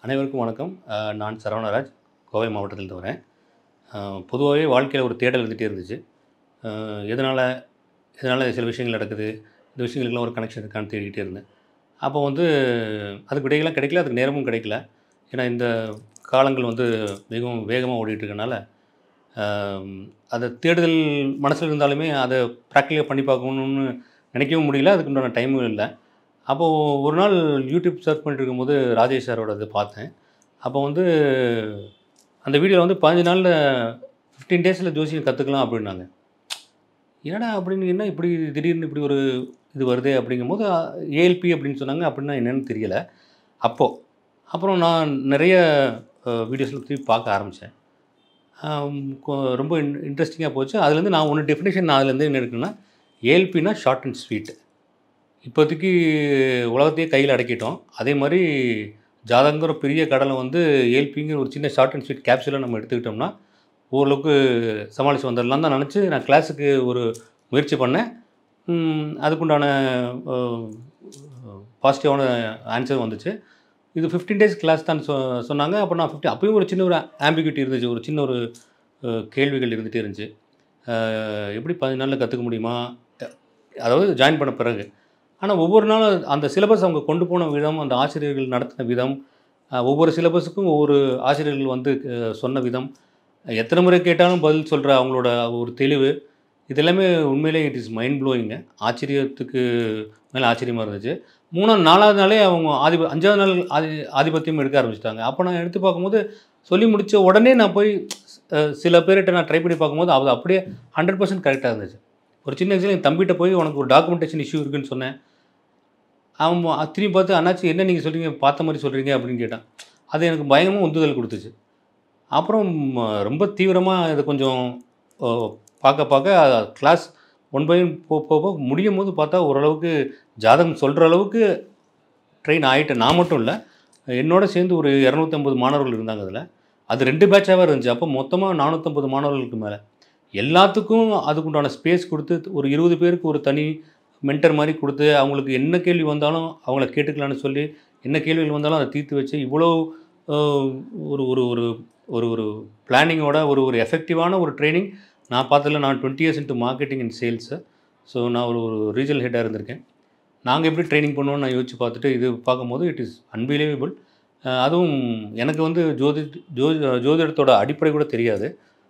அனைவருக்கும் வணக்கம் அஹ் நான் சரவணராஜ் கோவை மாவட்டத்திலிருந்து வரேன் பொதுவாகவே வாழ்க்கையில் ஒரு தேடல் இருந்துகிட்டே இருந்துச்சு எதனால் எதனால் சில விஷயங்கள் நடக்குது இந்த விஷயங்களுக்குலாம் ஒரு கனெக்ஷன் இருக்கான்னு தேடிக்கிட்டே இருந்தேன் அப்போ வந்து அதுக்கு விடைகள்லாம் கிடைக்கல அதுக்கு நேரமும் கிடைக்கல ஏன்னா இந்த காலங்கள் வந்து மிகவும் வேகமாக ஓடிட்டு இருக்கனால ஆம், அதை தேடுதல் மனசில் இருந்தாலுமே அதை ப்ராக்டிக்கலாக பண்ணி பார்க்கணுன்னு நினைக்கவும் முடியல அதுக்கு உண்டான டைமும் இல்லை அப்போது ஒரு நாள் யூடியூப் சர்ச் பண்ணிட்டு இருக்கும்போது ராஜேஷ் சாரோட இது பார்த்தேன் அப்போ வந்து அந்த வீடியோவில் வந்து பதினஞ்சு நாளில் ஃபிஃப்டீன் டேஸில் ஜோசியம் கற்றுக்கலாம் அப்படின்னாங்க என்னடா அப்படின்னு என்ன இப்படி திடீர்னு இப்படி ஒரு இது வருதே அப்படிங்கும்போது ஏஎல்பி அப்படின்னு சொன்னாங்க அப்படின்னா என்னன்னு தெரியலை அப்போது அப்புறம் நான் நிறைய வீடியோஸில் திருப்பி பார்க்க ஆரம்பித்தேன் ரொம்ப இன்ட்ரெஸ்டிங்காக போச்சு அதுலேருந்து நான் ஒன்று டெஃபினேஷன் நான் அதுலேருந்து என்ன இருக்குன்னா ஏஎல்பினா ஷார்ட் அண்ட் ஸ்வீட் இப்போதைக்கு உலகத்தையே கையில் அடக்கிட்டோம் அதே மாதிரி ஜாதகங்கிற பெரிய கடலை வந்து ஏல்பிங்கிற ஒரு சின்ன ஷார்ட் அண்ட் ஸ்வீட் கேப்சூலை நம்ம எடுத்துக்கிட்டோம்னா ஓரளவுக்கு சமாளித்து வந்துடலாம் தான் நினச்சி நான் கிளாஸுக்கு ஒரு முயற்சி பண்ணேன் ம், அதுக்குண்டான பாசிட்டிவான ஆன்சர் வந்துச்சு இது ஃபிஃப்டீன் டேஸ் கிளாஸ் தான் சொ சொன்னாங்க அப்போ நான் ஃபிஃப்டி அப்பயும் ஒரு சின்ன ஒரு ஆம்பிகிட்டி இருந்துச்சு ஒரு சின்ன ஒரு அஹ், கேள்விகள் இருந்துகிட்டே இருந்துச்சு அஹ், எப்படி பதினஞ்சு நாளில் கற்றுக்க முடியுமா அதாவது ஜாயின் பண்ண பிறகு ஆனால் ஒவ்வொரு நாளும் அந்த சிலபஸ் அவங்க கொண்டு போன விதம் அந்த ஆசிரியர்கள் நடத்தின விதம் அஹ், ஒவ்வொரு சிலபஸுக்கும் ஒவ்வொரு ஆசிரியர்கள் வந்து அஹ், சொன்ன விதம் எத்தனை முறை கேட்டாலும் பதில் சொல்கிற அவங்களோட ஒரு தெளிவு இது எல்லாமே உண்மையிலே இட் இஸ் மைண்ட் ப்ளோயிங்க ஆச்சரியத்துக்கு மேலே ஆச்சரியமாக இருந்துச்சு மூணாவது நாலாவது நாளே அவங்க ஆதிப அஞ்சாவது நாள் ஆதி ஆதிபத்தியம் எடுக்க ஆரம்பிச்சிட்டாங்க அப்போ நான் எடுத்து பார்க்கும்போது சொல்லி முடித்த உடனே நான் போய் அஹ், சில பேர்கிட்ட நான் ட்ரை பண்ணி பார்க்கும்போது அது அப்படியே ஹண்ட்ரட் பர்சன்ட் கரெக்டாக இருந்துச்சு ஒரு சின்ன எக்ஸாம்பிள் என் தம்பிகிட்ட போய் உனக்கு ஒரு டாக்குமெண்டேஷன் இஷ்யூ இருக்குன்னு சொன்னேன் அவன் மொ- திரும்பி பார்த்து அண்ணாச்சி என்ன நீங்கள் சொல்கிறீங்க பார்த்த மாதிரி சொல்கிறீங்க அப்படின்னு கேட்டான் அது எனக்கு பயங்கரமாக உந்துதல் கொடுத்துச்சு அப்புறம் ம, ரொம்ப தீவிரமாக இதை கொஞ்சம் ஓ, பார்க்க பார்க்க கிளாஸ் ஒன் பை போ போக போக முடியும் போது பார்த்தா ஓரளவுக்கு ஜாதகம் சொல்கிற அளவுக்கு ட்ரெயின் ஆகிட்டேன் நான் மட்டும் இல்லை என்னோட சேர்ந்து ஒரு இரநூத்தம்பது மாணவர்கள் இருந்தாங்க அதில் அது ரெண்டு பேட்சாகவே இருந்துச்சு அப்போ மொத்தமாக நானூற்றம்பது மாணவர்களுக்கு மேலே எல்லாத்துக்கும் அதுக்குண்டான ஸ்பேஸ் கொடுத்து ஒரு இருபது பேருக்கு ஒரு தனி மென்டர் மாதிரி கொடுத்து அவங்களுக்கு என்ன கேள்வி வந்தாலும் அவங்கள கேட்டுக்கலான்னு சொல்லி என்ன கேள்விகள் வந்தாலும் அதை தீர்த்து வச்சு இவ்வளோ அஹ், ஒரு ஒரு ஒரு ஒரு ஒரு பிளானிங்கோட ஒரு ஒரு எஃபெக்டிவான ஒரு ட்ரைனிங் நான் பார்த்ததில்ல நான் twenty years into marketing and sales so நான் ஒரு ஒரு ரீஜனல் ஹெட்டாக இருந்திருக்கேன் நாங்கள் எப்படி ட்ரைனிங் பண்ணுவோம்னு நான் யோசிச்சு பார்த்துட்டு இது பார்க்கும்போது இட் இஸ் அன்பிலீவபிள் அதுவும் எனக்கு வந்து ஜோதி ஜோ ஜோதிடத்தோட அடிப்படை கூட தெரியாது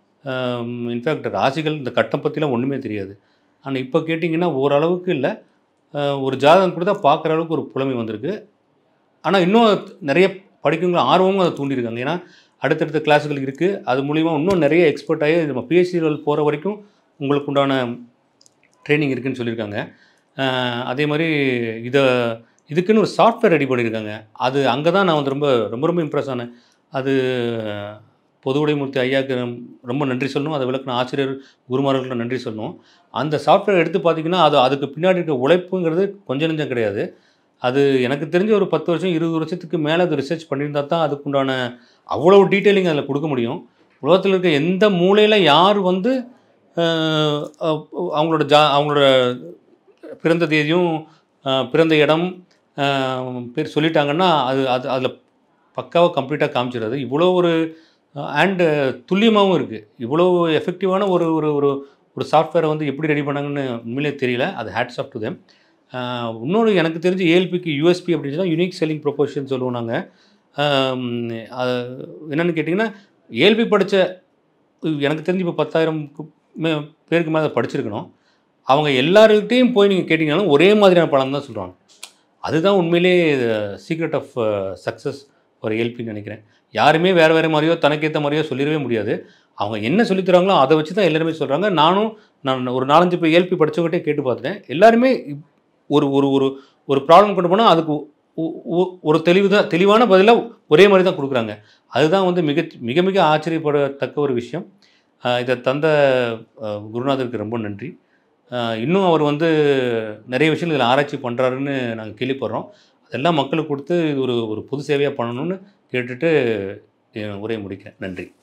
இன்ஃபேக்ட் ராசிகள் இந்த கட்டம் பற்றிலாம் ஒன்றுமே தெரியாது ஆனால் இப்போ கேட்டிங்கன்னா ஓரளவுக்கு இல்லை அஹ், ஒரு ஜாதகம் கூட தான் பார்க்குற அளவுக்கு ஒரு புலமை வந்திருக்கு ஆனால் இன்னும் நிறைய படிக்கவங்க ஆர்வமும் அதை தூண்டியிருக்காங்க ஏன்னா அடுத்தடுத்த கிளாஸுகள் இருக்குது அது மூலிமா இன்னும் நிறைய எக்ஸ்பர்ட் ஆகி நம்ம பிஹெச்டி லெவல் போகிற வரைக்கும் உங்களுக்கு உண்டான ட்ரைனிங் இருக்குன்னு சொல்லியிருக்காங்க அஹ், அதே மாதிரி இதை இதுக்குன்னு ஒரு சாஃப்ட்வேர் ரெடி பண்ணியிருக்காங்க அது அங்கே தான் நான் வந்து ரொம்ப ரொம்ப ரொம்ப இம்ப்ரெஸ் ஆனேன் அது பொதுவுடைமூர்த்தி ஐயாவுக்கு ரொம்ப- ரொம்ப நன்றி சொல்லணும் அதை விளக்குன ஆசிரியர் குருமார்களுக்கு நன்றி சொல்லணும் அந்த சாஃப்ட்வேர் எடுத்து பார்த்தீங்கன்னா அது அதுக்கு பின்னாடி இருக்க உழைப்புங்கிறது கொஞ்சம் நெஞ்சம் கிடையாது அது எனக்கு தெரிஞ்ச ஒரு பத்து வருஷம் இருபது வருஷத்துக்கு மேலே அது ரிசர்ச் பண்ணியிருந்தா தான் அதுக்குண்டான அவ்வளோ டீட்டெயிலிங் அதில் கொடுக்க முடியும் உலகத்தில் இருக்க எந்த மூலையில் யார் வந்து அஹ், அஹ், அவங்களோட ஜா அவங்களோட பிறந்த தேதியும் அஹ், பிறந்த இடம் அஹ், பேர் சொல்லிட்டாங்கன்னா அது அது அதில் பக்காவாக கம்ப்ளீட்டாக காமிச்சிடாது இவ்வளோ ஒரு அண்டு துல்லியமாகவும் இருக்குது இவ்வளோ எஃபெக்டிவான ஒரு ஒரு ஒரு ஒரு சாஃப்ட்வேரை வந்து எப்படி ரெடி பண்ணாங்கன்னு உண்மையிலே தெரியல அது ஹேட்ஸ் ஆஃப் டு தெம் இன்னொரு எனக்கு தெரிஞ்சு ஏஎல்பிக்கு யூஎஸ்பி அப்படின்னு சொன்னால் யூனிக் செல்லிங் ப்ரொபோஷன் சொல்லுவோம் நாங்கள் அது என்னென்னு கேட்டிங்கன்னா ஏஎல்பி படித்த எனக்கு தெரிஞ்சு இப்போ பத்தாயிரம் மே பேருக்கு மேலே அதை படிச்சிருக்கணும் அவங்க எல்லாருக்கிட்டையும் போய் நீங்கள் கேட்டிங்கனாலும் ஒரே மாதிரியான பலன் தான் சொல்கிறாங்க அதுதான் உண்மையிலே சீக்ரெட் ஆஃப் சக்ஸஸ் ஒரு ஏல்பின்னு நினைக்கிறேன் யாருமே வேறு வேறு மாதிரியோ தனக்கேற்ற மாதிரியோ சொல்லிடவே முடியாது அவங்க என்ன சொல்லித் தராங்களோ அதை வச்சு தான் எல்லாருமே சொல்கிறாங்க நானும் நான் ஒரு நாலஞ்சு இப்போ ஏல்பி படித்தவங்ககிட்டே கேட்டு பார்த்துட்டேன் எல்லாருமே இப்- ஒரு ஒரு ஒரு ஒரு ப்ராப்ளம் கொண்டு போனால் அதுக்கு ஒ- ஒ- ஒரு தெளிவு தான் தெளிவான பதிலாக ஒரே மாதிரி தான் கொடுக்குறாங்க அதுதான் வந்து மிக மிக மிக ஆச்சரியப்படத்தக்க ஒரு விஷயம் ஆஹ் இதை தந்த ஆஹ் குருநாதருக்கு ரொம்ப நன்றி ஆஹ் இன்னும் அவர் வந்து நிறைய விஷயங்கள் இதில் ஆராய்ச்சி பண்ணுறாருன்னு நாங்கள் கேள்விப்படுறோம் அதெல்லாம் மக்களுக்கு கொடுத்து இது ஒரு ஒரு பொது சேவையாக பண்ணணும்னு கேட்டுட்டு என் உரையை முடிக்கிறேன் நன்றி